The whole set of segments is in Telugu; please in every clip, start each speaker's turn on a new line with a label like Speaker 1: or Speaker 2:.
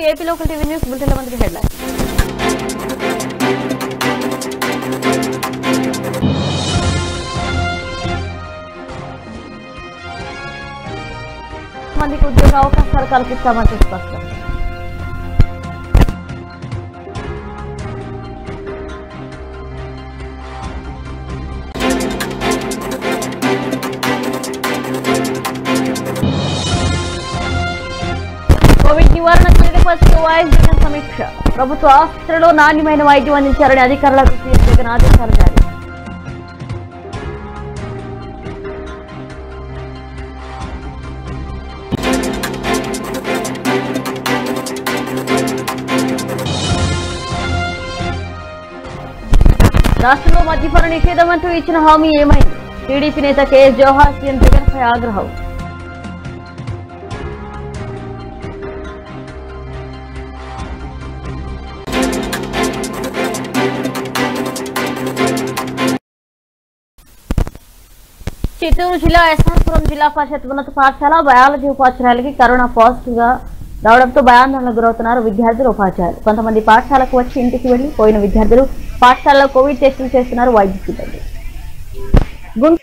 Speaker 1: AP local TV news bulletin మంత్రి హెడ్లైన్ మందికి ఉద్యోగ అవకాశాలు కల్పిస్తామని స్పష్టం కోవిడ్ నివారణ చర్యలపై వైఎస్ జగన్ సమీక్ష ప్రభుత్వ ఆసుపత్రిలో నాణ్యమైన వైద్యం అందించాలని అధికారులకు సీఎం జగన్ ఆదేశాలు జారీ రాష్ట్రంలో మద్యపాన నిషేధం అంటూ ఇచ్చిన హామీ ఏమైంది టీడీపీ నేత కేఎస్ జవహర్ సీఎం జగన్ పై ఆగ్రహం చిత్తూరు జిల్లా ఎస్ఆర్పురం జిల్లా పరిషత్ ఉన్నత పాఠశాల బయాలజీ ఉపాధ్యాయులకి కరోనా పాజిటివ్ గా రావడంతో భయాందోళనకు గురవుతున్నారు విద్యార్థులు ఉపాధ్యాయులు కొంతమంది పాఠశాలకు వచ్చి ఇంటికి వెళ్లి పోయిన విద్యార్థులు పాఠశాలలో కోవిడ్ టెస్టులు చేస్తున్నారు వైద్య సిబ్బంది గుంటూరు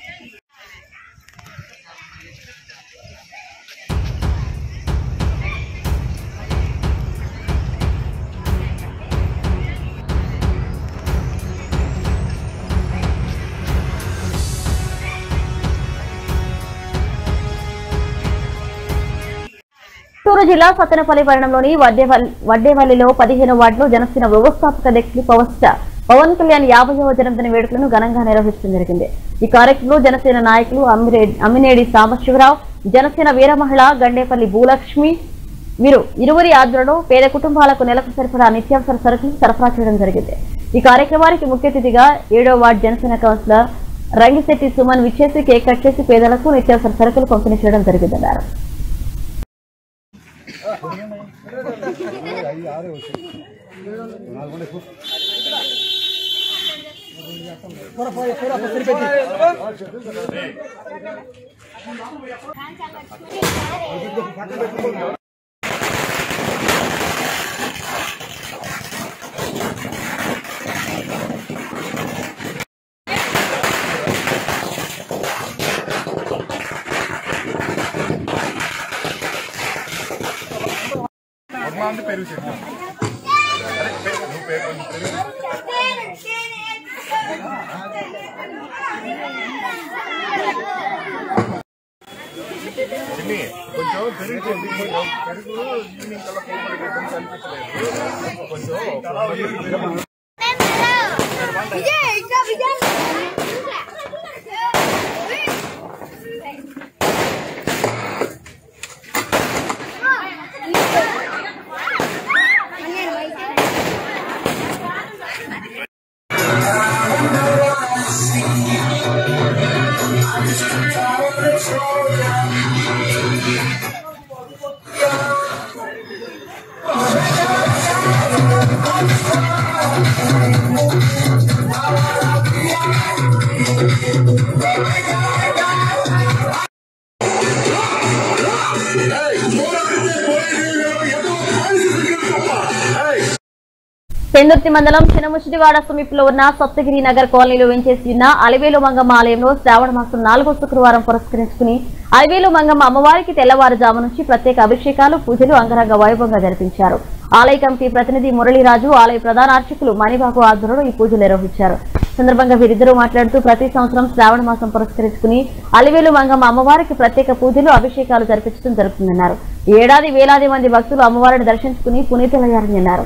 Speaker 1: చిత్తూరు జిల్లా సత్తెనపల్లి పట్టణంలోని వడ్డేవల్లి వడ్డేవల్లిలో పదిహేను వార్డులో జనసేన వ్యవస్థాపక అధ్యక్షులు పవన్ స్టార్ పవన్ కళ్యాణ్ యాభైవ జన్మదిన వేడుకలను ఘనంగా నిర్వహించడం జరిగింది ఈ కార్యక్రమంలో జనసేన నాయకులు అమ్మిరెడ్డి అమ్మినేడి సాంబశివరావు జనసేన వీర మహిళ గండేపల్లి భూలక్ష్మి వీరు ఇరువురి ఆధ్వర్యంలో పేద కుటుంబాలకు నెలకు సరిపడా నిత్యావసర సరుకులు సరఫరా చేయడం జరిగింది ఈ కార్యక్రమానికి ముఖ్య అతిథిగా ఏడో వార్డు జనసేన కౌన్సిలర్ రంగిశెట్టి సుమన్ విచ్చేసి కేక్ కట్ చేసి పేదలకు నిత్యావసర సరుకులు పంపిణీ చేయడం జరిగిందన్నారు
Speaker 2: అమ్మాంది పెరుగు చెట్టు అరే, పెరుగు, నువ్వు పెరుగు, నువ్వు పెరుగు. చిన్ని, కొంచెం పెరుగు చెట్టు, కొంచెం పెరుగు ఈవినింగ్ కల్లా పోగొట్టు పెట్టడం కనిపించలేదు కొంచెం పెరుగు.
Speaker 3: విజయ్ ఇట్లా విజయ్
Speaker 1: పెందుర్తి మండలం చినముచిటివాడ సమీపంలో ఉన్న సప్తగిరి నగర్ కాలనీలో వెంచేసి ఉన్న అలివేలు మంగమ్మ ఆలయంలో శ్రావణ మాసం నాలుగో శుక్రవారం పురస్కరించుకుని అలివేలు మంగమ్మ అమ్మవారికి తెల్లవారుజాము నుంచి ప్రత్యేక అభిషేకాలు పూజలు అంగరంగ వైభవంగా జరిపించారు ఆలయ కమిటీ ప్రతినిధి మురళీరాజు ఆలయ ప్రధాన అర్చకులు మణిబాబు ఆధ్వర్యంలో ఈ పూజలు నిర్వహించారు సందర్భంగా వీరిద్దరూ మాట్లాడుతూ ప్రతి సంవత్సరం శ్రావణ మాసం పురస్కరించుకుని అలివేలు మంగమ్మ అమ్మవారికి ప్రత్యేక పూజలు అభిషేకాలు జరిపించడం జరుగుతుందన్నారు ఈ ఏడాది వేలాది మంది భక్తులు అమ్మవారిని దర్శించుకుని పునీతులయ్యారని అన్నారు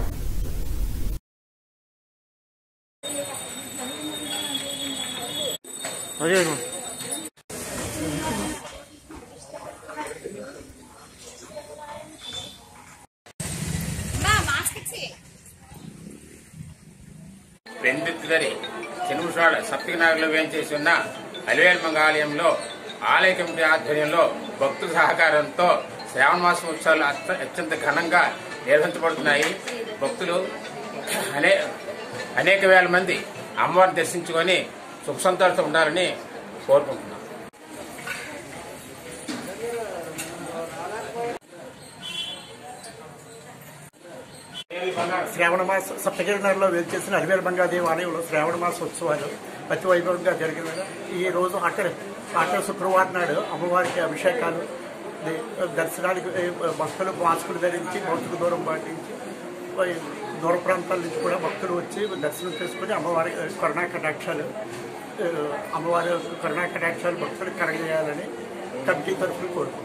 Speaker 4: పెందుతుదరి చెనుసాడ సప్తగినగర్లో వేయించేసి ఉన్న అలివేల్మంగ ఆలయంలో ఆలయ కమిటీ ఆధ్వర్యంలో భక్తుల సహకారంతో శ్రావణ మాసం ఉత్సవాలు అత్య- అత్యంత ఘనంగా నిర్వహించబడుతున్నాయి భక్తులు అనే అనేక వేల మంది అమ్మవారిని దర్శించుకొని సుఖ సంతోషంతో ఉండాలని కోరుకుంటున్నాం
Speaker 3: శ్రావణ మాస సప్తగిరి నగర్లో వేల్చేసిన అలివేల మంగాదేవి ఆలయంలో శ్రావణ మాస ఉత్సవాలు అతి వైభవంగా జరిగిన ఈ రోజు అక్కడ అక్కడ శుక్రవారం నాడు అమ్మవారికి అభిషేకాలు ది- దర్శనానికి ఏ, భక్తులు మాస్కులు ధరించి భక్తులు దూరం పాటించి ఏ, దూర ప్రాంతాల నుంచి కూడా భక్తులు వచ్చి దర్శనం చేసుకుని అమ్మవారి ఏ, కరుణా కటాక్షాలు ఏ, అమ్మవారి కరుణా కటాక్షాలు భక్తులకు కలగజేయాలని కమిటీ తరఫున కోరుకుంటున్నాను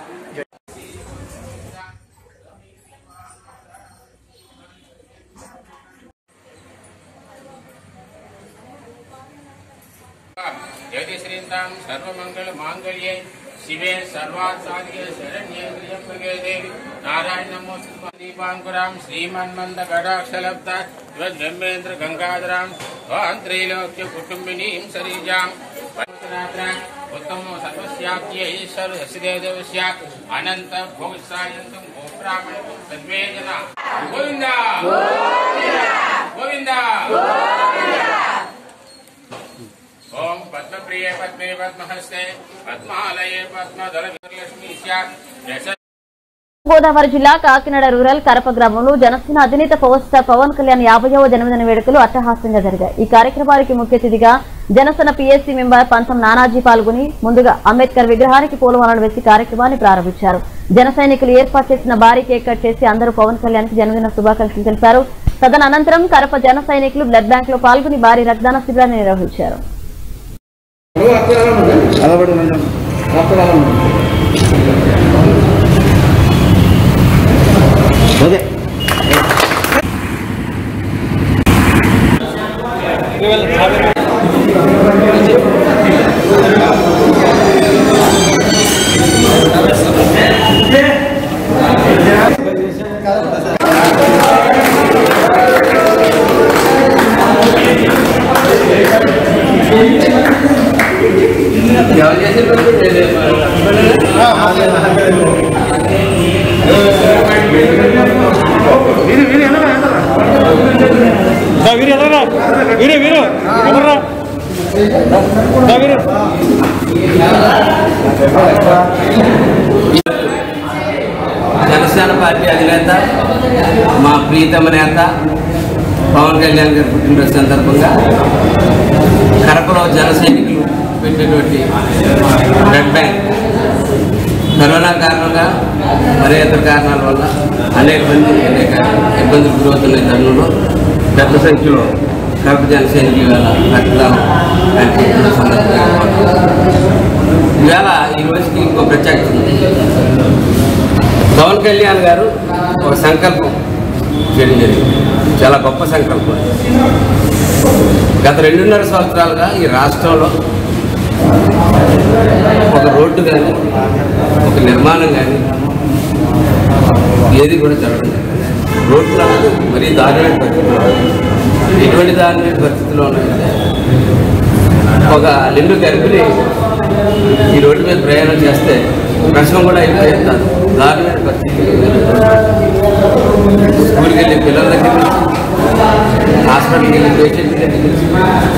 Speaker 4: జగదీశ్వరీంతాం సర్వమంగళ మాంగళ్యే శివే సర్వాసాదికే శరణ్యే త్ర్యంబకే దేవి నారాయణ నమోస్తు దీపాంకురాం శ్రీమన్మంద గడాక్షలబ్ద బ్రహ్మేంద్ర గంగాధరాం త్రైలోక్య కుటుంబినీం సరీజాం ఉత్తమ సర్వస్యాప్యై సర్వస్యదేవస్య అనంత భోగసాయంతం గోబ్రాహ్మణం సర్వే జన గోవింద గోవింద ఓం పద్మప్రియే పద్మే పద్మహస్తే పద్మాలయే పద్మధర లక్ష్మీ స్యాత్ యశ
Speaker 1: గోదావరి జిల్లా కాకినాడ రూరల్ కరప గ్రామంలో జనసేన అధినేత పవర్ స్టార్ పవన్ కళ్యాణ్ యాభైవ జన్మదిన వేడుకలు అట్టహాస్యంగా జరిగాయి ఈ కార్యక్రమానికి ముఖ్య అతిథిగా జనసేన పీఎస్సీ మెంబర్ పంతం నానాజీ పాల్గొని ముందుగా అంబేద్కర్ విగ్రహానికి పూలమాలలు వేసి కార్యక్రమాన్ని ప్రారంభించారు జన సైనికులు ఏర్పాటు చేసిన భారీ కేక్ కట్ చేసి అందరూ పవన్ కళ్యాణ్ కి జన్మదిన శుభాకాంక్షలు తెలిపారు తదనంతరం కరప జన సైనికులు బ్లడ్ బ్యాంక్ లో పాల్గొని భారీ రక్తదాన శిబిరాన్ని నిర్వహించారు
Speaker 5: దా వీరు ఎలారా వీరు వీరు ఎవర్రా దా వీరు
Speaker 6: జనసేన పార్టీ అధినేత మా ప్రీతమ నేత పవన్ కళ్యాణ్ గారి పుట్టినరోజు సందర్భంగా కడపలో జన సైనికులు పెట్టినటువంటి బ్లడ్ బ్యాంక్ కరోనా కారణంగా మరి ఇతర కారణాల వల్ల అనేక మంది అనేక ఇబ్బందులు గురవుతున్న ఈ తరుణంలో పెద్ద సంఖ్యలో కడప జన సైనికులు ఇవాళ రక్తదానం ఆయన పుట్టినరోజు సందర్భంగా ఇవాళ ఈ రోజుకి ఇంకో ప్రత్యేకత ఉంది పవన్ కళ్యాణ్ గారు ఒక సంకల్పం చేయడం జరిగింది చాలా గొప్ప సంకల్పం గత రెండున్నర సంవత్సరాలుగా ఈ రాష్ట్రంలో ఒక రోడ్డు కానీ ఒక నిర్మాణం కానీ ఏది కూడా జరగడం లేదు. రోడ్లు అన్నది మరీ దారుణమైన పరిస్థితిలో ఉన్నాయి. ఎటువంటి దారుణమైన పరిస్థితిలో ఉన్నాయంటే ఒక నిండు గర్భిణి ఈ రోడ్డు మీద ప్రయాణం చేస్తే ప్రశ్న కూడా అయిపోయేంత దారుణమైన పరిస్థితి స్కూల్కి వెళ్ళే పిల్లల దగ్గర నుంచి హాస్పిటల్కి వెళ్ళే పేషెంట్ దగ్గర నుంచి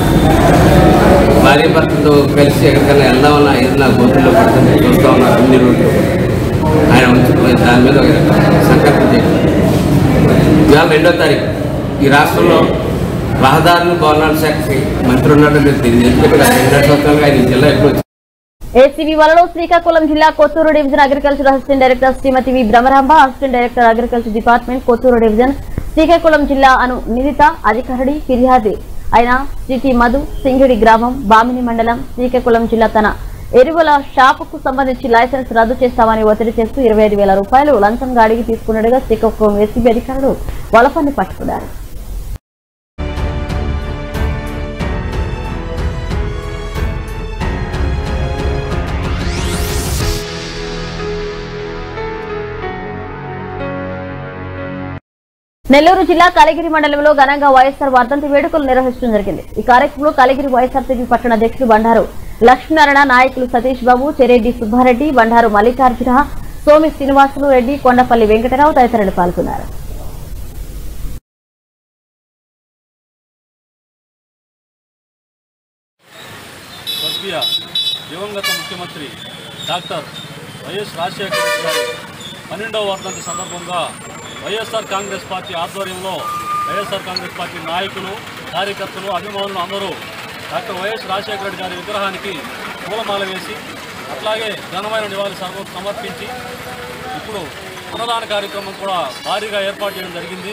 Speaker 6: భార్య భర్తతో కలిసి ఎక్కడికైనా వెళ్దామన్నా ఏదైనా గోతుల్లో పడుతుంది చూస్తూ ఉన్నారు అన్ని రోడ్లు ఆయన వచ్చి దాని మీద ఒక సంకల్పం చేయడం ఇవాళ రెండో తారీఖు ఈ రాష్ట్రంలో రహదారులు భవనాల శాఖకి మంత్రి ఉన్నాడో లేదు తెలియదు ఎందుకంటే గత రెండున్నర సంవత్సరాలుగా ఆయన ఈ జిల్లా ఎప్పుడు
Speaker 1: ఏసీబీ వలలో శ్రీకాకుళం జిల్లా Kothuru division agriculture assistant director Shrimati V Bhramaramba assistant director agriculture department Kothuru division Srikakulam జిల్లా అను నిందిత అధికారి ఫిర్యాది అయిన శ్రీటి మధు సింగిడి గ్రామం బామిని మండలం శ్రీకాకుళం జిల్లా తన ఎరువుల షాపుకు సంబంధించి లైసెన్స్ రద్దు చేస్తామని ఒత్తిడి చేస్తూ ఇరవై ఐదు వేల రూపాయలు లంచంగా అడిగి తీసుకున్నట్టుగా శ్రీకాకుళం ఏసీబీ అధికారులు వలపన్ని పట్టుకున్నారు నెల్లూరు జిల్లా కలిగిరి మండలంలో ఘనంగా వైఎస్ఆర్ వర్ధంతి వేడుకలు నిర్వహించడం జరిగింది ఈ కార్యక్రమంలో కలిగిరి వైఎస్ఆర్సీపీ పట్టణ అధ్యక్షుడు బండారు లక్ష్మీనారాయణ నాయకులు సతీష్ బాబు చెరెడ్డి సుబ్బారెడ్డి బండారు మల్లికార్జున సోమి శ్రీనివాసులు రెడ్డి కొండపల్లి వెంకటరావు తదితరులు పాల్గొన్నారు
Speaker 5: స్వర్గీయ దివంగత ముఖ్యమంత్రి డాక్టర్ వైఎస్ రాజశేఖర రెడ్డి గారి పన్నెండవ వర్ధంతి సందర్భంగా వైఎస్ఆర్ కాంగ్రెస్ పార్టీ ఆధ్వర్యంలో వైఎస్ఆర్ కాంగ్రెస్ పార్టీ నాయకులు కార్యకర్తలు అభిమానులు అందరూ డాక్టర్ వైఎస్ రాజశేఖర రెడ్డి గారి విగ్రహానికి పూలమాల వేసి అట్లాగే ఘనమైన నివాళి సమ- సమర్పించి ఇప్పుడు అన్నదాన కార్యక్రమం కూడా భారీగా ఏర్పాటు చేయడం జరిగింది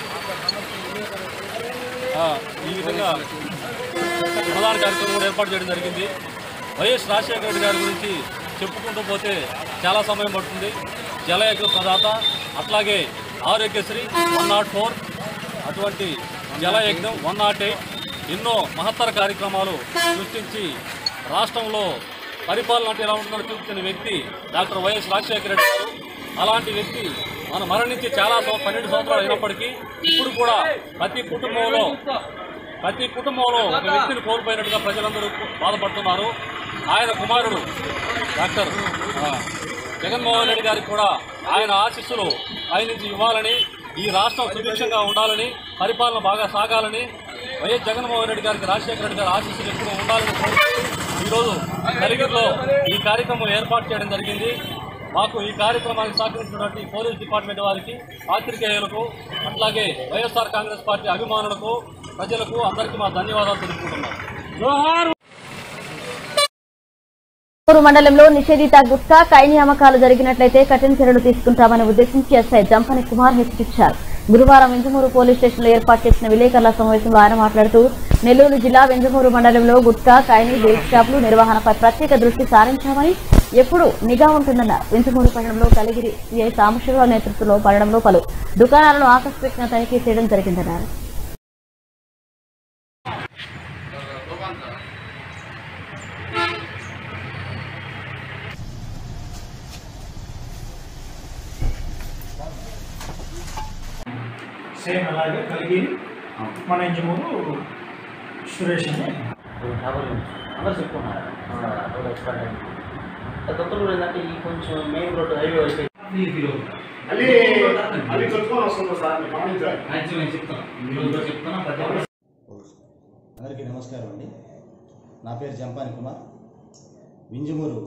Speaker 5: ఆ, ఈ విధంగా అన్నదాన కార్యక్రమం కూడా ఏర్పాటు చేయడం జరిగింది వైఎస్ రాజశేఖర రెడ్డి గారి గురించి చెప్పుకుంటూ పోతే చాలా సమయం పడుతుంది జలయజ్ఞ ప్రదాత అట్లాగే ఆరోగ్యశ్రీ వన్ నాట్ ఫోర్ అటువంటి జలయజ్ఞం వన్ నాట్ ఎయిట్ ఎన్నో మహత్తర కార్యక్రమాలు సృష్టించి రాష్ట్రంలో పరిపాలన అంటే ఎలా ఉంటుందో చూపించిన వ్యక్తి డాక్టర్ వైఎస్ రాజశేఖర రెడ్డి గారు అలాంటి వ్యక్తి మన మరణించి చాలా సం- పన్నెండు సంవత్సరాలు అయినప్పటికీ ఇప్పుడు కూడా ప్రతి కుటుంబంలో ప్రతి కుటుంబంలో ఒక వ్యక్తిని కోల్పోయినట్టుగా ప్రజలందరూ బాధపడుతున్నారు ఆయన కుమారుడు డాక్టర్ ఆ, జగన్మోహన్ రెడ్డి గారికి కూడా ఆయన ఆశీస్సులు ఆయన నుంచి ఇవ్వాలని ఈ రాష్ట్రం సుభిక్షంగా ఉండాలని పరిపాలన బాగా సాగాలని వైఎస్ జగన్మోహన్ రెడ్డి గారికి రాజశేఖర రెడ్డి గారి ఆశీస్సులు ఎప్పుడూ ఉండాలని కోరుతూ ఈరోజు కలిగిరిలో ఈ కార్యక్రమం ఏర్పాటు చేయడం జరిగింది మాకు ఈ కార్యక్రమానికి సహకరించినటువంటి పోలీస్ డిపార్ట్మెంట్ వారికి పాత్రికేయులకు అట్లాగే వైఎస్ఆర్ కాంగ్రెస్ పార్టీ అభిమానులకు ప్రజలకు అందరికీ మా ధన్యవాదాలు తెలుపుకుంటున్నాం
Speaker 1: ఊరు మండలంలో నిషేధిత గుట్కా కైని అమ్మకాలు జరిగినట్లయితే కఠిన చర్యలు తీసుకుంటామని ఉద్దేశించి ఎస్ఐ జంపని కుమార్ హెచ్చరించారు గురువారం వెంజమూరు పోలీస్ స్టేషన్లో ఏర్పాటు చేసిన విలేకరుల సమావేశంలో ఆయన మాట్లాడుతూ నెల్లూరు జిల్లా వెంజమూరు మండలంలో గుట్కా కైని బేక్ షాపులు నిర్వహణపై ప్రత్యేక దృష్టి సారించామని ఎప్పుడు నిఘా ఉంటుందన్నారు వెంజమూరు పట్టణంలో కలిగిరి సిఐ సాంబశివరావు నేతృత్వంలో పట్టణంలో పలు దుకాణాలను ఆకస్మికంగా తనిఖీ చేయడం జరిగిందన్నారు
Speaker 7: సేమ్ అలాగే కలిగి మన ఇంజమూరు సురేష్ అని
Speaker 8: అందరు చెప్పుకున్నారు కొత్తలో ఏంటంటే ఈ కొంచెం మెయిన్ రోడ్ హైవే వైపు
Speaker 2: మళ్ళీ మళ్ళీ కొట్టుకొని వస్తుంది సార్ మీరు గమనించాలి
Speaker 8: నేను చెప్తాను ఈరోజు కూడా చెప్తాను ప్రతి ఒక్కరు
Speaker 9: అందరికీ నమస్కారం అండి నా పేరు జంపాని కుమార్ వింజమూరు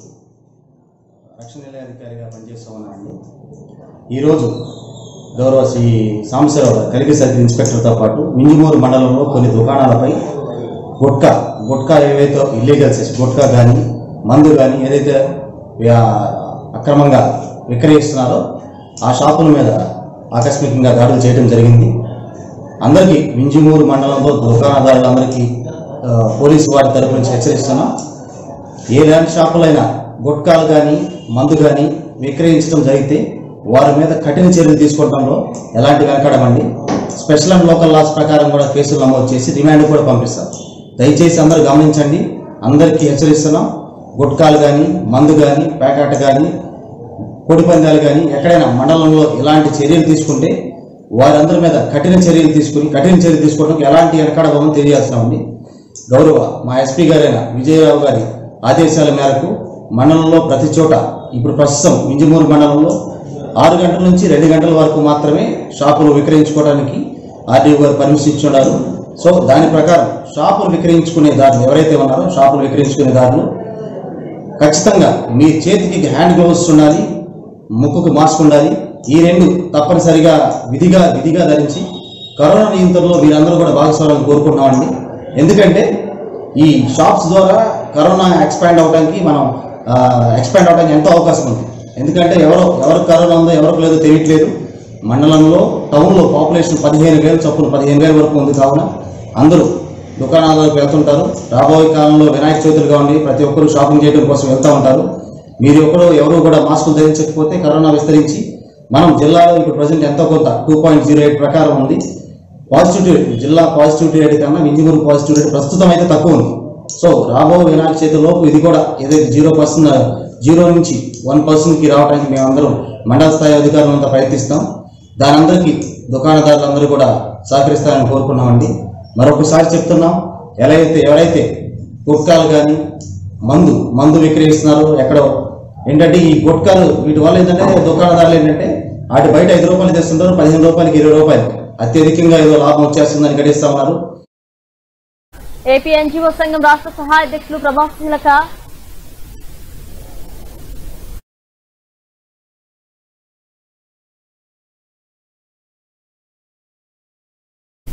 Speaker 9: రక్షణ నిలయాధికారిగా పనిచేస్తూ ఉన్నానండి ఈరోజు గౌరవ శ్రీ సాంబశివరావు గారు కలిగి సర్కిల్ ఇన్స్పెక్టర్తో పాటు వింజమూరు మండలంలో కొన్ని దుకాణాలపై గుట్కా గుట్కా ఏవైతే ఇల్లీగల్స్ గుట్కా కానీ మందు కానీ ఏదైతే ఆ, అక్రమంగా విక్రయిస్తున్నారో ఆ షాపుల మీద ఆకస్మికంగా దాడులు చేయడం జరిగింది అందరికీ వింజమూరు మండలంలో దుకాణదారులందరికీ ఆ, పోలీసు వారి తరపు నుంచి హెచ్చరిస్తున్నాం ఏ ల్యాండ్ షాపులైనా గుట్కాలు కానీ మందు కానీ విక్రయించడం జరిగితే వారి మీద కఠిన చర్యలు తీసుకోవడంలో ఎలాంటి వెనకడమండి స్పెషల్ అండ్ లోకల్ లాస్ ప్రకారం కూడా కేసులు నమోదు చేసి రిమాండ్ కూడా పంపిస్తాం దయచేసి అందరూ గమనించండి అందరికీ హెచ్చరిస్తున్నాం గుట్కాలు కానీ మందు కానీ ప్యాకెట్ కానీ కోడి పందాలు కానీ ఎక్కడైనా మండలంలో ఇలాంటి చర్యలు తీసుకుంటే వారందరి మీద కఠిన చర్యలు తీసుకుని కఠిన చర్యలు తీసుకోవడానికి ఎలాంటి వెనకడబోమని తెలియజేస్తున్నామండి గౌరవ మా ఎస్పీ గారైన విజయరావు గారి ఆదేశాల మేరకు మండలంలో ప్రతి చోట ఇప్పుడు ప్రస్తుతం వింజమూరు మండలంలో ఆరు గంటల నుంచి రెండు గంటల వరకు మాత్రమే షాపులు విక్రయించుకోవడానికి ఆర్డీఓ గారు పర్మిషన్ ఇచ్చున్నారు సో దాని ప్రకారం షాపులు విక్రయించుకునే దారులు ఎవరైతే ఉన్నారో షాపులు విక్రయించుకునే దారులు ఖచ్చితంగా మీ చేతికి హ్యాండ్ గ్లౌస్ ఉండాలి ముక్కుకు మాస్క్ ఉండాలి ఈ రెండు తప్పనిసరిగా విధిగా విధిగా ధరించి కరోనా నియంత్రణలో మీరందరూ కూడా భాగస్వామ్యం కోరుకుంటున్నామండి ఎందుకంటే ఈ షాప్స్ ద్వారా కరోనా ఎక్స్పాండ్ అవడానికి మనం ఎక్స్పాండ్ అవడానికి ఎంతో అవకాశం ఉంది ఎందుకంటే ఎవరో ఎవరికి కరోనా ఉందో ఎవరికి లేదో తెలియట్లేదు మండలంలో టౌన్లో పాపులేషన్ పదిహేను వేలు చొప్పున పదిహేను వేల వరకు ఉంది కావున అందరూ దుకాణాలకు వెళ్తుంటారు రాబోయే కాలంలో వినాయక చవితులు కావండి ప్రతి ఒక్కరూ షాపింగ్ చేయడం కోసం వెళ్తూ ఉంటారు మీరు ఒకరు ఎవరు కూడా మాస్కులు ధరించకపోతే కరోనా విస్తరించి మనం జిల్లాలో ఇప్పుడు ప్రజెంట్ ఎంతో కొంత టూ పాయింట్ జీరో ఎయిట్ ప్రకారం ఉంది పాజిటివిటీ రేట్ జిల్లా పాజిటివిటీ రేట్ కన్నా వింజమూరు పాజిటివ్ రేట్ ప్రస్తుతం అయితే తక్కువ ఉంది సో రాబో వినాయక చవితి లోపు ఇది కూడా ఏదైతే జీరో పర్సెంట్ జీరో నుంచి వన్ పర్సెంట్కి రావడానికి మేమందరం మండల స్థాయి అధికారులంతా ప్రయత్నిస్తాం దాని అందరికీ దుకాణదారులందరూ కూడా సహకరిస్తారని కోరుకున్నామండి మరొకసారి చెప్తున్నాం ఎలా అయితే ఎవరైతే గుట్కాలు కానీ మందు మందు విక్రయిస్తున్నారో ఎక్కడో ఏంటంటే ఈ గుట్కాలు వీటి వల్ల ఏంటంటే దుకాణదారులు ఏంటంటే వాటి బయట ఐదు రూపాయలు తెస్తుంటారు పదిహేను రూపాయలకి ఇరవై రూపాయలు అత్యధికంగా ఏదో లాభం వచ్చేస్తుందని గడిస్తా ఉన్నారు
Speaker 1: ఏపీ ఎన్జీఓ సంఘం రాష్ట్ర సహాయ అధ్యక్షులు ప్రభాస్ సింగ్లక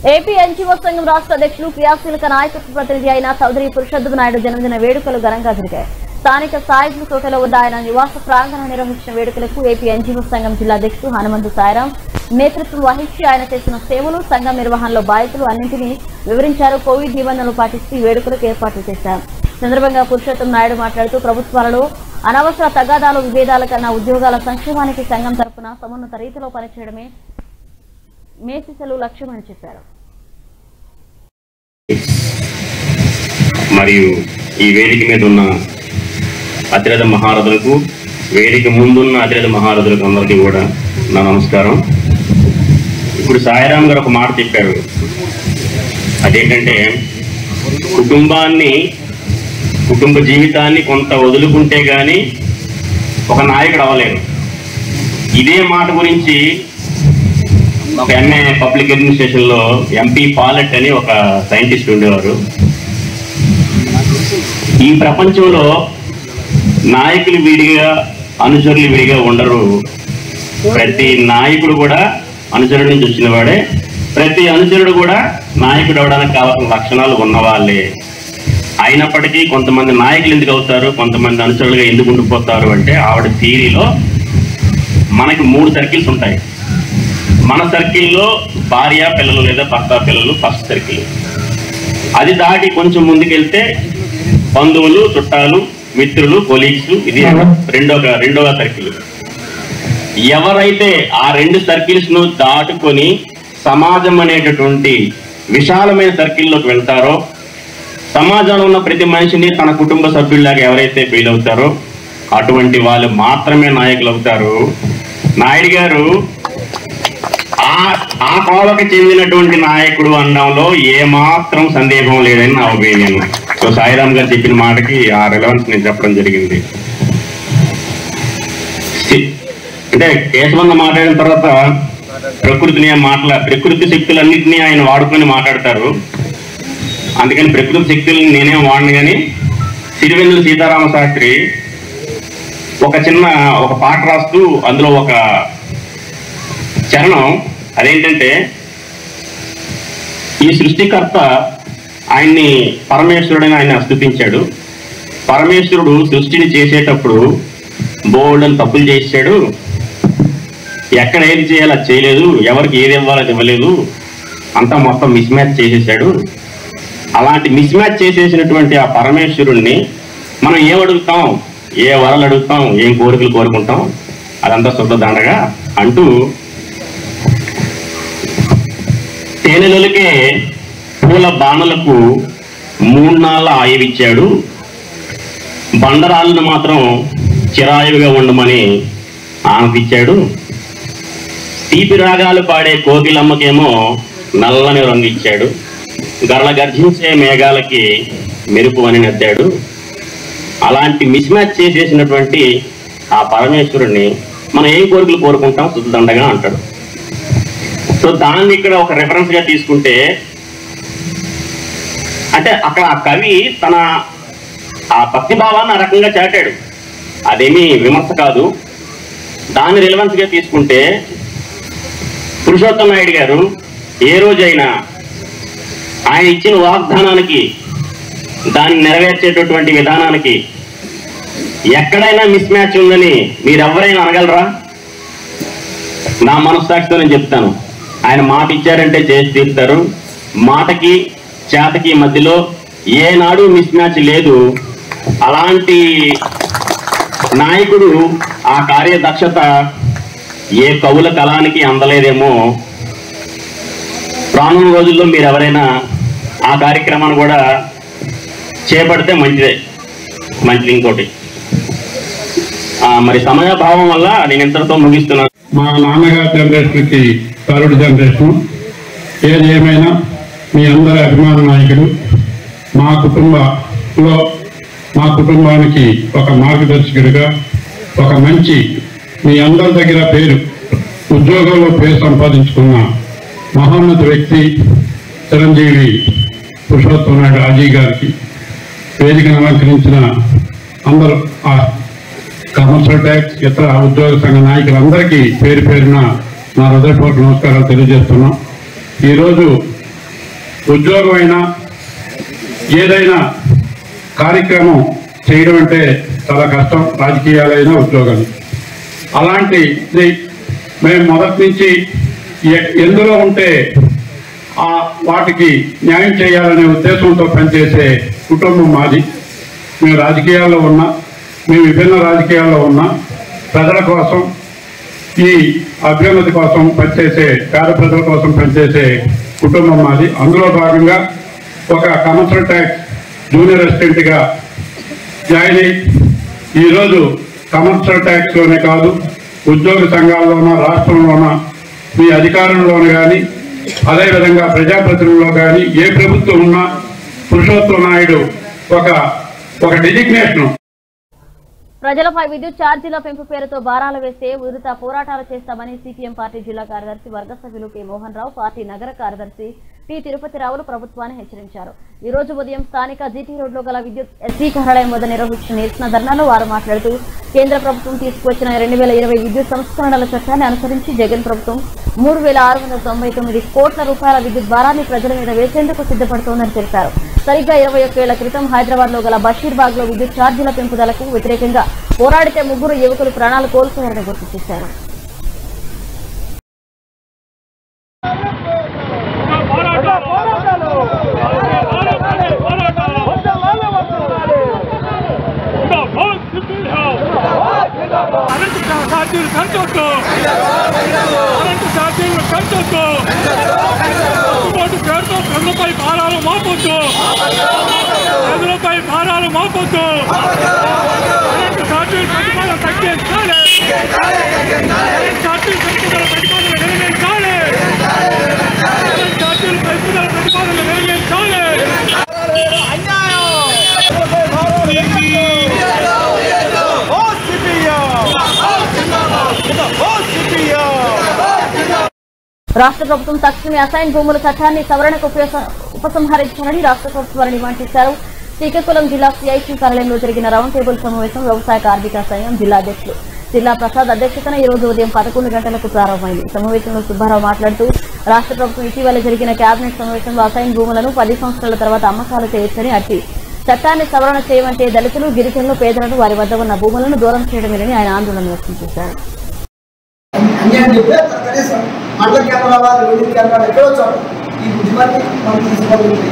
Speaker 1: ఏపీ ఎన్జీఓ సంఘం రాష్ట్ర అధ్యక్షులు క్రియాశీలక నాయకత్వ ప్రతినిధి అయిన చౌదరి పురుషోత్తమ నాయుడు జన్మదిన వేడుకలు ఘనంగా జరిగాయి స్థానిక సాయిబుల తోటలో ఉన్న ఆయన నివాస ప్రాంగణం నిర్వహించిన వేడుకలకు ఏపీ ఎన్జీఓ సంఘం జిల్లా అధ్యక్షుడు హనుమంతు సాయిరాం నేతృత్వం వహించి ఆయన చేసిన సేవలు సంఘం నిర్వహణలో బాధ్యతలు అన్నింటినీ వివరించారు కోవిడ్ నిబంధనలు పాటిస్తూ ఈ వేడుకలకు ఏర్పాట్లు చేశారు సందర్భంగా పురుషోత్తం నాయుడు మాట్లాడుతూ ప్రభుత్వాలలో అనవసర తగాదాలు విభేదాల కన్నా ఉద్యోగాల సంక్షేమానికి సంఘం తరపున సమున్నత రీతిలో పనిచేయడమే మేసిసలు లక్ష్యమని చెప్పారు
Speaker 10: మరియు ఈ వేదిక మీద ఉన్న అతిరథ మహారథులకు వేదిక ముందున్న అతిరథ మహారథులకు అందరికీ కూడా నా నమస్కారం ఇప్పుడు సాయిరామ్ గారు ఒక మాట చెప్పారు అదేంటంటే కుటుంబాన్ని కుటుంబ జీవితాన్ని కొంత వదులుకుంటే గాని ఒక నాయకుడు అవ్వలేరు ఇదే మాట గురించి ఒక ఎంఏ పబ్లిక్ అడ్మినిస్ట్రేషన్ లో ఎంపీ పాలెట్ అని ఒక సైంటిస్ట్ ఉండేవారు ఈ ప్రపంచంలో నాయకులు విడిగా అనుచరులు విడిగా ఉండరు ప్రతి నాయకుడు కూడా అనుచరుడి నుంచి వచ్చిన వాడే ప్రతి అనుచరుడు కూడా నాయకుడు అవడానికి కావాల్సిన లక్షణాలు ఉన్నవాళ్ళే అయినప్పటికీ కొంతమంది నాయకులు ఎందుకు అవుతారు కొంతమంది అనుచరులుగా ఎందుకు ఉండిపోతారు అంటే ఆవిడ థీరీలో మనకి మూడు సర్కిల్స్ ఉంటాయి మన సర్కిల్లో భార్య పిల్లలు లేదా భర్త పిల్లలు ఫస్ట్ సర్కిల్ అది దాటి కొంచెం ముందుకెళ్తే బంధువులు చుట్టాలు మిత్రులు కొలీగ్స్ ఇది రెండవ రెండవ సర్కిల్ ఎవరైతే ఆ రెండు సర్కిల్స్ ను దాటుకొని సమాజం అనేటటువంటి విశాలమైన సర్కిల్లోకి వెళ్తారో సమాజంలో ఉన్న ప్రతి మనిషిని తన కుటుంబ సభ్యుల్లాగా ఎవరైతే ఫీల్ అవుతారో అటువంటి వాళ్ళు మాత్రమే నాయకులు అవుతారు నాయుడు గారు ఆ ఆ కోవకు చెందినటువంటి నాయకుడు అనడంలో ఏమాత్రం సందేహం లేదని నా ఒపీనియన్ సో సాయిరామ్ గారు చెప్పిన మాటకి ఆ రిలవెన్స్ నేను చెప్పడం జరిగింది సి- అంటే కేశవంత మాట్లాడిన తర్వాత ప్రకృతిని మాట్లా ప్రకృతి శక్తులన్నింటినీ ఆయన వాడుకొని మాట్లాడతారు అందుకని ప్రకృతి శక్తుల్ని నేనేం వాడను కానీ సిరివెన్నుల సీతారామ శాస్త్రి ఒక చిన్న ఒక పాట రాస్తూ అందులో ఒక చరణం అదేంటంటే ఈ సృష్టికర్త ఆయన్ని పరమేశ్వరుడని ఆయన స్తుతించాడు పరమేశ్వరుడు సృష్టిని చేసేటప్పుడు బోల్డ్ అని తప్పులు చేశాడు ఎక్కడ ఏది చేయాలో అది చేయలేదు ఎవరికి ఏది ఇవ్వాలో అది ఇవ్వలేదు అంతా మొత్తం మిస్ మ్యాచ్ చేసేసాడు అలాంటి మిస్ మ్యాచ్ చేసేసినటువంటి ఆ పరమేశ్వరుణ్ణి మనం ఏం అడుగుతాం ఏ వరలు అడుగుతాం ఏం కోరికలు కోరుకుంటాం అదంతా శుద్ధ దండగా అంటూ తేనెలకే పూల బాణలకు మూడు నాళ్ళ ఆయువిచ్చాడు బండరాళ్ళను మాత్రం చిరాయువుగా ఉండమని ఆనతిచ్చాడు తీపి రాగాలు పాడే కోకిలమ్మకేమో నల్లని రంగు ఇచ్చాడు గరళ గర్జించే మేఘాలకి మెరుపు అని నెద్దాడు అలాంటి మిస్ మ్యాచ్ చేసేసినటువంటి ఆ పరమేశ్వరుణ్ణి మనం ఏం కోరికలు కోరుకుంటాం శుద్ధదండగా అంటాడు సో దాన్ని ఇక్కడ ఒక రెఫరెన్స్ గా తీసుకుంటే అంటే అక్కడ ఆ కవి తన ఆ భక్తి భావాన్ని ఆ రకంగా చాటాడు అదేమీ విమర్శ కాదు దాన్ని రిలవెన్స్ గా తీసుకుంటే పురుషోత్తమ నాయుడు గారు ఏ రోజైనా ఆయన ఇచ్చిన వాగ్దానానికి దాన్ని నెరవేర్చేటటువంటి విధానానికి ఎక్కడైనా మిస్ మ్యాచ్ ఉందని మీరెవరైనా అనగలరా నా మనస్సాక్షితో నేను చెప్తాను ఆయన మాట ఇచ్చారంటే చేసి తీరుతారు మాటకి చేతకి మధ్యలో ఏనాడు మిస్ మ్యాచ్ లేదు అలాంటి నాయకుడు ఆ కార్యదక్షత ఏ కవుల కళానికి అందలేదేమో రానున్న రోజుల్లో మీరు ఎవరైనా ఆ కార్యక్రమాన్ని కూడా చేపడితే మంచిదే మంచిది ఇంకోటి ఆ, మరి సమయభావం వల్ల నేను ఇంతటితో ముగిస్తున్నాను
Speaker 11: మా నాన్నగారి జనరేషన్కి థర్డ్ జనరేషన్ ఏది ఏమైనా మీ అందరి అభిమాన నాయకుడు మా కుటుంబంలో మా కుటుంబానికి ఒక మార్గదర్శకుడిగా ఒక మంచి మీ అందరి దగ్గర పేరు ఉద్యోగంలో పేరు సంపాదించుకున్న మహోన్నత వ్యక్తి చిరంజీవి పురుషోత్తం నాయుడు అజయ్ గారికి వేదికను అలంకరించిన అందరూ ఆ కమర్షియల్ ట్యాక్స్ ఇతర ఉద్యోగ సంఘ నాయకులందరికీ పేరు పేరున నా హృదయపూర్వక నమస్కారాలు తెలియజేస్తున్నాం ఈరోజు ఉద్యోగమైనా ఏదైనా కార్యక్రమం చేయడం అంటే చాలా కష్టం రాజకీయాలైనా ఉద్యోగాలు అలాంటిది మేము మొదటి నుంచి ఎ- ఎందులో ఉంటే ఆ వాటికి న్యాయం చేయాలనే ఉద్దేశంతో పనిచేసే కుటుంబం మాది మేము రాజకీయాల్లో ఉన్నా మేము విభిన్న రాజకీయాల్లో ఉన్నా ప్రజల కోసం ఈ అభ్యున్నతి కోసం పనిచేసే పేద ప్రజల కోసం పనిచేసే కుటుంబం మాది అందులో భాగంగా ఒక కమర్షియల్ ట్యాక్స్ జూనియర్ అసిస్టెంట్గా జాయిన్ అయ్యి ఈరోజు కమర్షియల్ ట్యాక్స్లోనే కాదు ఉద్యోగ సంఘాల్లోన రాష్ట్రంలోన మీ అధికారంలోనే కానీ అదేవిధంగా ప్రజాప్రతినిధుల్లో కానీ ఏ ప్రభుత్వం ఉన్నా పురుషోత్తమ నాయుడు ఒక ఒక డిజిగ్నేషన్
Speaker 1: ప్రజలపై విద్యుత్ ఛార్జీల పెంపు పేరుతో భారాలు వేస్తే ఉధృత పోరాటాలు చేస్తామని సిపిఎం పార్టీ జిల్లా కార్యదర్శి వర్గ సభ్యులు కె మోహన్ రావు పార్టీ నగర కార్యదర్శి టి తిరుపతి రావులు ప్రభుత్వాన్ని హెచ్చరించారు ఈ రోజు ఉదయం స్థానిక జీటీ రోడ్లో గల విద్యుత్ ఎస్సీ కార్యాలయం వద్ద నిర్వహించిన నిరసన ధర్నాలో వారు మాట్లాడుతూ కేంద్ర ప్రభుత్వం తీసుకువచ్చిన రెండు వేల ఇరవై విద్యుత్ సంస్కరణల చట్టాన్ని అనుసరించి జగన్ ప్రభుత్వం మూడు వేల ఆరు వందల తొంభై తొమ్మిది కోట్ల రూపాయల విద్యుత్ భారాన్ని ప్రజల మీద వేసేందుకు సిద్ధపడుతోందని తెలిపారు సరిగ్గా ఇరవై ఒక్కేళ్ల క్రితం హైదరాబాద్ లో గల బషీర్బాగ్ లో విద్యుత్ ఛార్జీల పెంపుదలకు వ్యతిరేకంగా పోరాడితే ముగ్గురు యువకులు ప్రాణాలు కోల్పోయారని గుర్తు చేశారు
Speaker 12: కరెంటు ఛార్జీలు పెంచొద్దు కరెంటు ఛార్జీలు పెంచొద్దు అందుబాటు పేరుతో ప్రజలపై భారాలు మోపొద్దు ప్రజలపై భారాలు మోపొద్దు కరెంటు ఛార్జీలు ప్రతిపాదన తగ్గించాలి కరెంటు ఛార్జీలు పెంపుదల ప్రతిపాదన వెలిగించాలి కరెంటు ఛార్జీలు పెంపుదల ప్రతిపాదన వెలిగించాలి
Speaker 1: రాష్ట్ర ప్రభుత్వం తక్షణమే అసైన్ భూముల చట్టాన్ని సవరణకు ఉపయోగ- ఉపసంహరించాలని రాష్ట్ర ప్రభుత్వాన్ని డిమాండ్ చేశారు శ్రీకాకుళం జిల్లా సిఐసి కార్యాలయంలో జరిగిన రౌండ్ టేబుల్ సమావేశం వ్యవసాయ కార్మిక సంఘం జిల్లా అధ్యక్షులు జిల్లా ప్రసాద్ అధ్యక్షతన ఈ రోజు ఉదయం పదకొండు గంటలకు ప్రారంభమైంది ఈ సమావేశంలో సుబ్బారావు మాట్లాడుతూ రాష్ట్ర ప్రభుత్వం ఇటీవల జరిగిన కేబినెట్ సమావేశంలో అసైన్ భూములను పది సంవత్సరాల తర్వాత అమ్మకాలు చేయొచ్చని అట్టి చట్టాన్ని సవరణ చేయమంటే దళితులు గిరిజనులు పేదలను వారి వద్ద ఉన్న భూములను దూరం చేయడమేనని ఆయన ఆందోళన వ్యక్తం చేశారు
Speaker 13: అన్యాయం చెప్తే కనీసం మండల కేంద్రాల వాళ్ళు వివిధ కేంద్రాలు ఎక్కడో చోట ఈ బుద్ధిమంది మనం తీసుకోగలిగింది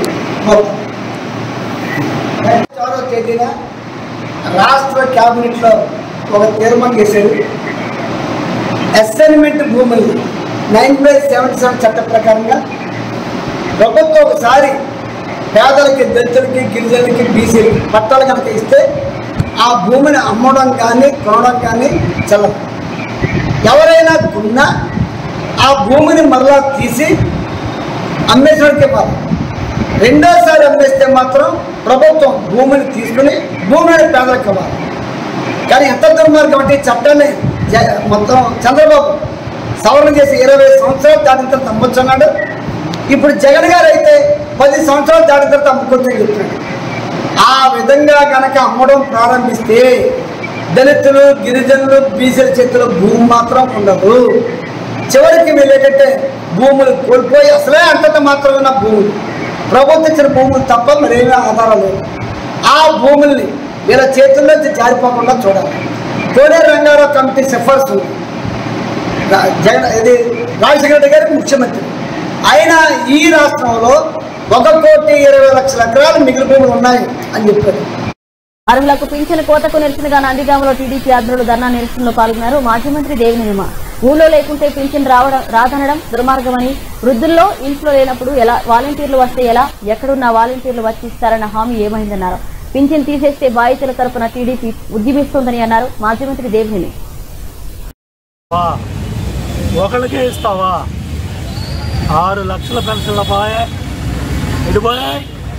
Speaker 13: చౌరవ తేదీన రాష్ట్ర క్యాబినెట్లో ఒక తీర్మానం చేశారు అసైన్మెంట్ భూములు నైన్ బై సెవెంటీ సెవెన్ చట్ట ప్రకారంగా ప్రభుత్వం ఒకసారి పేదలకి దళితులకి గిరిజనులకి బీసీలకి పట్టాలు కనుక ఇస్తే ఆ భూమిని అమ్మడం కానీ కొనడం కానీ చల్లదు ఎవరైనా కొన్నా ఆ భూమిని మరలా తీసి అమ్మేసినకే పాపం రెండోసారి అమ్మేస్తే మాత్రం ప్రభుత్వం భూమిని తీసుకుని భూమిని పేదలకు ఇవ్వాలి కానీ ఎంత దుర్మార్గం అంటే ఈ చట్టాన్ని జ- మొత్తం చంద్రబాబు సవరణ చేసి ఇరవై సంవత్సరాలు దాటిన తర్వాత అమ్మొచ్చన్నాడు ఇప్పుడు జగన్ గారు అయితే పది సంవత్సరాలు దాటిన తర్వాత అమ్ముకోవచ్చని చెప్తున్నాడు ఆ విధంగా కనుక అమ్మడం ప్రారంభిస్తే దళితులు గిరిజనులు బీసీల చేతిలో భూమి మాత్రం ఉండదు చివరికి వెళ్ళేటట్టే భూములు కోల్పోయి అసలే అంతంత మాత్రం ఉన్న భూములు ప్రభుత్వం ఇచ్చిన భూములు తప్ప మరేమీ ఆధారం లేదు ఆ భూముల్ని వీళ్ళ చేతుల్లోంచి జారిపోకుండా చూడాలి కోడే రంగారావు కమిటీ సిఫార్సు ఉంది రా- జగన్ ఇది రాజశేఖర రెడ్డి గారికి ముఖ్యమంత్రి అయినా ఈ రాష్ట్రంలో ఒక కోటి ఇరవై లక్షల ఎకరాలు మిగిలి భూములు ఉన్నాయి అని చెప్పారు
Speaker 1: అర్హులకు పింఛను కోతకు నిరసనగా నందిగామలో టీడీపీ ఆధ్వర్యంలో ధర్నా నిరసనలో పాల్గొన్నారు మాజీ మంత్రి దేవినిర్మ ఊళ్ళో లేకుంటే పింఛన్ రావడం రాదనడం దుర్మార్గమని వృద్ధుల్లో ఇంట్లో లేనప్పుడు ఎలా వాలంటీర్లు వస్తే ఎలా ఎక్కడున్న వాలంటీర్లు వచ్చి ఇస్తారన్న హామీ ఏమైందన్నారు పింఛన్ తీసేస్తే బాధితుల తరపున టీడీపీ ఉద్యమిస్తోందని అన్నారు మాజీ మంత్రి దేవినేని
Speaker 12: వా, ఒకళ్ళకే ఇస్తావా ఆరు లక్షల పెన్షన్ల పాయే ఎడిపోయాయి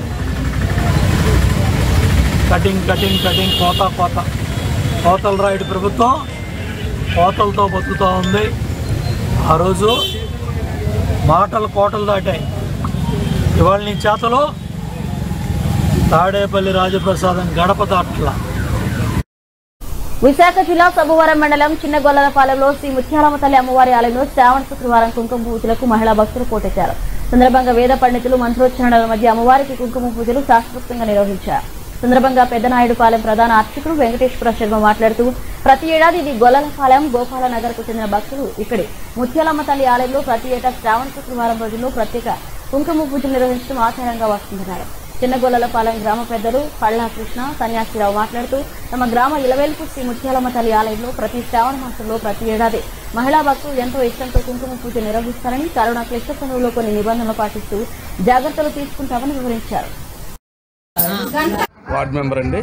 Speaker 12: కటింగ్ కటింగ్ కటింగ్ కోత కోత కోతలు రాయుడు ప్రభుత్వం కోతలతో బతుకుతూ ఉంది ఆ రోజు మాటలు కోటలు దాటాయి ఇవాళ నీ చేతలో తాడేపల్లి రాజప్రసాదం గడప దాట్ల
Speaker 1: విశాఖ జిల్లా సభవరం మండలం చిన్నగొల్లలపాలెంలో శ్రీ ముత్యాలమ్మ తల్లి అమ్మవారి ఆలయంలో శ్రావణ శుక్రవారం కుంకుమ పూజలకు మహిళా భక్తులు పోటెత్తారు సందర్భంగా వేద పండితులు మంత్రోచ్చరణల మధ్య అమ్మవారికి కుంకుమ పూజలు శాస్త్రోక్తంగా నిర్వహించారు సందర్భంగా పెద్దనాయుడుపాలెం ప్రధాన అర్చకుడు వెంకటేశ్వర శర్మ మాట్లాడుతూ ప్రతి ఏడాది ఇది గొల్లలపాలెం గోపాల నగర్ కు చెందిన భక్తులు ఇక్కడి ముత్యాలమ్మ తల్లి ఆలయంలో ప్రతి ఏటా శ్రావణ శుక్రవారం రోజుల్లో ప్రత్యేక కుంకుమ పూజలు నిర్వహించడం ఆచారంగా వస్తుందన్నారు చిన్నగొల్లలపాలెం గ్రామ పెద్దలు పళ్ళా కృష్ణ సన్యాసిరావు మాట్లాడుతూ తమ గ్రామ ఇలవేల్పు శ్రీ ముత్యాలమ్మ తల్లి ఆలయంలో ప్రతి శ్రావణ మాసంలో ప్రతి ఏడాది మహిళా భక్తులు ఎంతో ఇష్టంతో కుంకుమ పూజ నిర్వహిస్తారని కరోనా క్లిష్ట సమయంలో కొన్ని నిబంధనలు పాటిస్తూ జాగ్రత్తలు తీసుకుంటామని వివరించారు
Speaker 14: వార్డ్ మెంబర్ అండి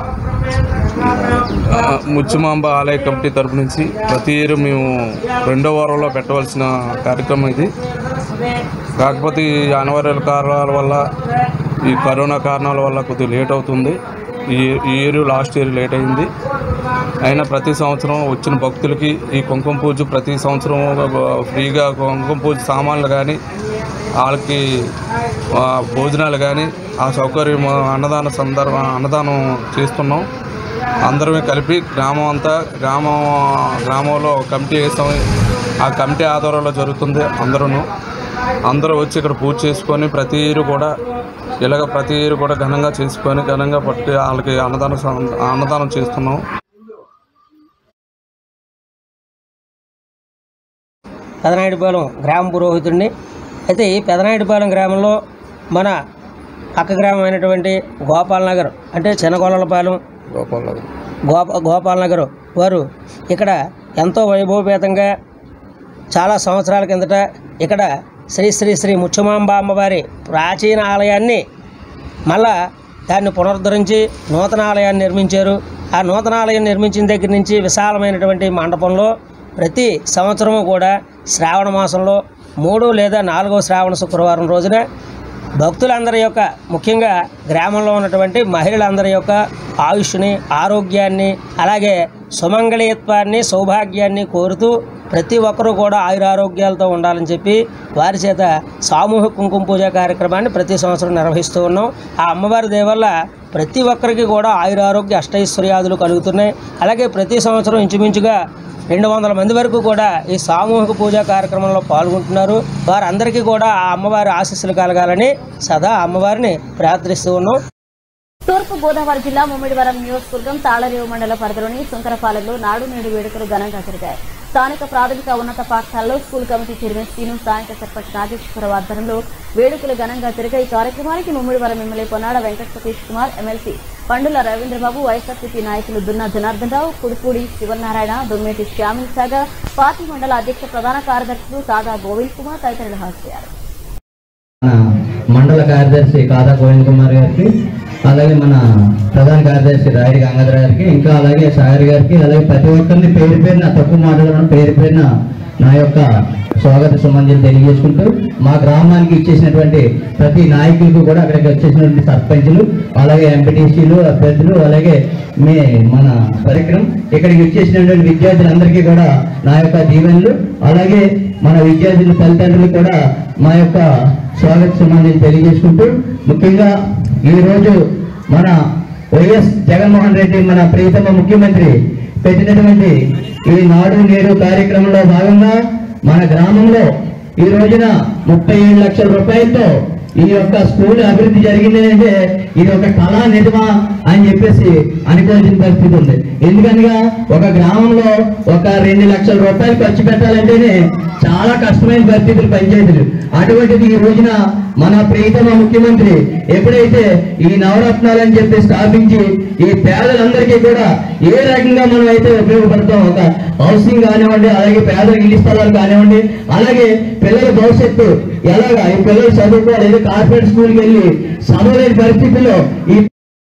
Speaker 14: ఆ, ముచ్చుమాంబ ఆలయ కమిటీ తరపు నుంచి ప్రతి ఇయర్ మేము రెండో వారంలో పెట్టవలసిన కార్యక్రమం ఇది కాకపోతే ఈ అనివార్య కారణాల వల్ల ఈ కరోనా కారణాల వల్ల కొద్దిగా లేట్ అవుతుంది ఈ ఈ ఇయర్ లాస్ట్ ఇయర్ లేట్ అయింది అయినా ప్రతి సంవత్సరం వచ్చిన భక్తులకి ఈ కుంకుమ పూజ ప్రతి సంవత్సరం ఫ్రీగా కుంకుమ పూజ సామాన్లు కానీ వాళ్ళకి ఆ, భోజనాలు కానీ ఆ సౌకర్యం అన్నదాన సందర్భ అన్నదానం చేస్తున్నాం అందరమే కలిపి గ్రామం అంతా గ్రామం గ్రామంలో ఒక కమిటీ వేస్తాం ఆ కమిటీ ఆధ్వర్యంలో జరుగుతుంది అందరూ అందరూ వచ్చి ఇక్కడ పూజ చేసుకొని ప్రతి ఇయర్ కూడా ఇలాగ ప్రతి ఇయర్ కూడా ఘనంగా చేసుకొని ఘనంగా పట్టి వాళ్ళకి అన్నదానం సం- అన్నదానం చేస్తున్నాం
Speaker 15: పెదనాయుడుపాలెం గ్రామ పురోహితుడిని అయితే ఈ పెదనాయుడుపాలెం గ్రామంలో మన పక్క గ్రామం అయినటువంటి గోపాల్ నగర్ అంటే చిన్నగొల్లపాలెం
Speaker 14: గోపాల్ నగర్
Speaker 15: గోప గోపాల్ నగర్ వారు ఇక్కడ ఎంతో వైభవపేతంగా చాలా సంవత్సరాల కిందట ఇక్కడ శ్రీ శ్రీ శ్రీ ముచ్చమాంబ అమ్మవారి ప్రాచీన ఆలయాన్ని మళ్ళా దాన్ని పునరుద్ధరించి నూతన ఆలయాన్ని నిర్మించారు ఆ నూతన ఆలయం నిర్మించిన దగ్గర నుంచి విశాలమైనటువంటి మండపంలో ప్రతి సంవత్సరము కూడా శ్రావణ మాసంలో మూడు లేదా నాలుగో శ్రావణ శుక్రవారం రోజున భక్తులందరి యొక్క ముఖ్యంగా గ్రామంలో ఉన్నటువంటి మహిళలందరి యొక్క ఆయుష్ని ఆరోగ్యాన్ని అలాగే సుమంగళీత్వాన్ని సౌభాగ్యాన్ని కోరుతూ ప్రతి ఒక్కరూ కూడా ఆయురారోగ్యాలతో ఉండాలని చెప్పి వారి చేత సామూహిక కుంకుమ పూజ కార్యక్రమాన్ని ప్రతి సంవత్సరం నిర్వహిస్తూ ఉన్నాం ఆ అమ్మవారి దయ వల్ల ప్రతి ఒక్కరికి కూడా ఆయురారోగ్య అష్టైశ్వర్యాదులు కలుగుతున్నాయి అలాగే ప్రతి సంవత్సరం ఇంచుమించుగా రెండు వందల మంది వరకు కూడా ఈ సామూహిక పూజా కార్యక్రమంలో పాల్గొంటున్నారు వారందరికీ కూడా ఆ అమ్మవారి ఆశీస్సులు కలగాలని సదా అమ్మవారిని ప్రార్థిస్తూ ఉన్నాం
Speaker 1: తూర్పు గోదావరి జిల్లా ముమ్మిడివరం నియోజకవర్గం తాళరేవు మండల పరిధిలోని సుంకరపాలెంలో నాడు నేడు వేడుకలు ఘనంగా జరిగాయి స్థానిక ప్రాథమిక ఉన్నత పాఠశాలలో స్కూల్ కమిటీ చైర్మన్ శ్రీను స్థానిక సర్పంచ్ నాగేశ్వరరావు ఆధ్వర్యంలో వేడుకలు ఘనంగా జరిగాయి ఈ కార్యక్రమానికి Mummidivaram MLA Ponnada Venkata Satish Kumar MLC Pandula Ravindrababu YSRCP నాయకులు దున్నా జనార్దన్ రావు కుడిపూడి శివనారాయణ దొమ్మేటి శ్యామిల్ సాగర్ పార్టీ మండల అధ్యక్ష ప్రధాన కార్యదర్శులు తాదా గోవింద్ కుమార్ తదితరులు హాజరయ్యారు
Speaker 16: మన మండల కార్యదర్శి కాదా గోవింద్ కుమార్ గారికి అలాగే మన ప్రధాన కార్యదర్శి రాయుడి గంగాధర గారికి ఇంకా అలాగే సాగర్ గారికి అలాగే ప్రతి ఒక్కరిని పేరు పేరున తక్కువ మాట్లాడడం పేరు పేరున నా యొక్క స్వాగత సుమంజలు తెలియజేసుకుంటూ మా గ్రామానికి ఇచ్చేసినటువంటి ప్రతి నాయకులకు కూడా అక్కడికి వచ్చేసినటువంటి సర్పంచులు అలాగే ఎంపీటీసీలు అభ్యర్థులు అలాగే మీ మన పరిక్రమం ఇక్కడికి వచ్చేసినటువంటి విద్యార్థులందరికీ కూడా నా యొక్క దీవెనలు అలాగే మన విద్యార్థుల తల్లిదండ్రులు కూడా మా యొక్క స్వాగత సుమాన్ని తెలియజేసుకుంటూ ముఖ్యంగా ఈరోజు మన వైఎస్ జగన్మోహన్ రెడ్డి మన ప్రియతమ ముఖ్యమంత్రి పెట్టినటువంటి ఈ నాడు నేడు కార్యక్రమంలో భాగంగా మన గ్రామంలో ఈ రోజున ముప్పై ఏడు లక్షల రూపాయలతో ఈ యొక్క స్కూల్ అభివృద్ధి జరిగింది అంటే ఇది ఒక కళా నిజమా అని చెప్పేసి అనుకోవాల్సిన పరిస్థితి ఉంది ఎందుకనగా ఒక గ్రామంలో ఒక రెండు లక్షల రూపాయలు ఖర్చు పెట్టాలంటేనే చాలా కష్టమైన పరిస్థితులు పంచాయతీలు అటువంటిది ఈ రోజున మన ప్రియతమ ముఖ్యమంత్రి ఎప్పుడైతే ఈ నవరత్నాలు అని చెప్పి స్థాపించి ఈ పేదలందరికీ కూడా ఏ రకంగా మనం అయితే ఉపయోగపడతాం ఒక హౌసింగ్ కానివ్వండి అలాగే పేదల ఇల్లు స్థలాలు కానివ్వండి అలాగే పిల్లల భవిష్యత్తు ఎలాగా ఈ పిల్లలు చదువుకోవాలి ఏదో కార్పొరేట్ స్కూల్కి వెళ్ళి చదవలేని పరిస్థితుల్లో ఈ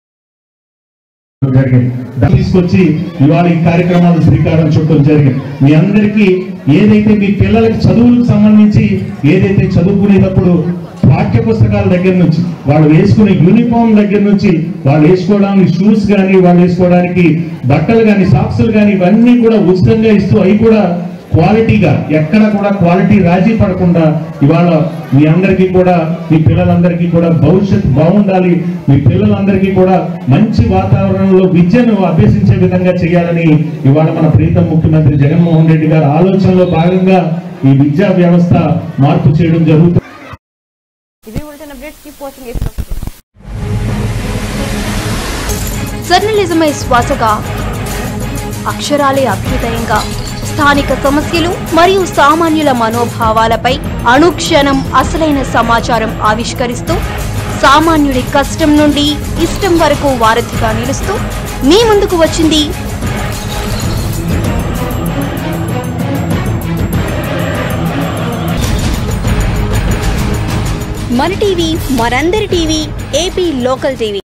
Speaker 17: జరిగింది దాన్ని తీసుకొచ్చి ఇవాళ ఈ కార్యక్రమాలు శ్రీకారం చుట్టడం జరిగింది మీ అందరికీ ఏదైతే మీ పిల్లలకి చదువులకు సంబంధించి ఏదైతే చదువుకునేటప్పుడు పాఠ్య పుస్తకాల దగ్గర నుంచి వాళ్ళు వేసుకునే యూనిఫామ్ దగ్గర నుంచి వాళ్ళు వేసుకోవడానికి షూస్ కానీ వాళ్ళు వేసుకోవడానికి బట్టలు కానీ సాక్సులు కానీ ఇవన్నీ కూడా ఉచితంగా ఇస్తూ అవి కూడా క్వాలిటీగా ఎక్కడ కూడా క్వాలిటీ రాజీ పడకుండా ఇవాళ మీ అందరికీ కూడా మీ పిల్లలందరికీ కూడా భవిష్యత్ బాగుండాలి మీ పిల్లలందరికీ కూడా మంచి వాతావరణంలో విద్యను అభ్యసించే విధంగా చేయాలని ఇవాళ మన ప్రీతం ముఖ్యమంత్రి జగన్మోహన్ రెడ్డి గారి ఆలోచనలో భాగంగా ఈ విద్యా వ్యవస్థ మార్పు చేయడం జరుగుతుంది
Speaker 1: ఇవి bulletin updates keep watching eight
Speaker 18: జర్నలిజమే శ్వాసగా అక్షరాలే అభ్యుదయంగా స్థానిక సమస్యలు మరియు సామాన్యుల మనోభావాలపై అనుక్షణం అసలైన సమాచారం ఆవిష్కరిస్తూ సామాన్యుడి కష్టం నుండి ఇష్టం వరకు వారధిగా నిలుస్తూ మీ ముందుకు వచ్చింది మన టీవీ మనందరి టీవీ ఏపీ లోకల్ టీవీ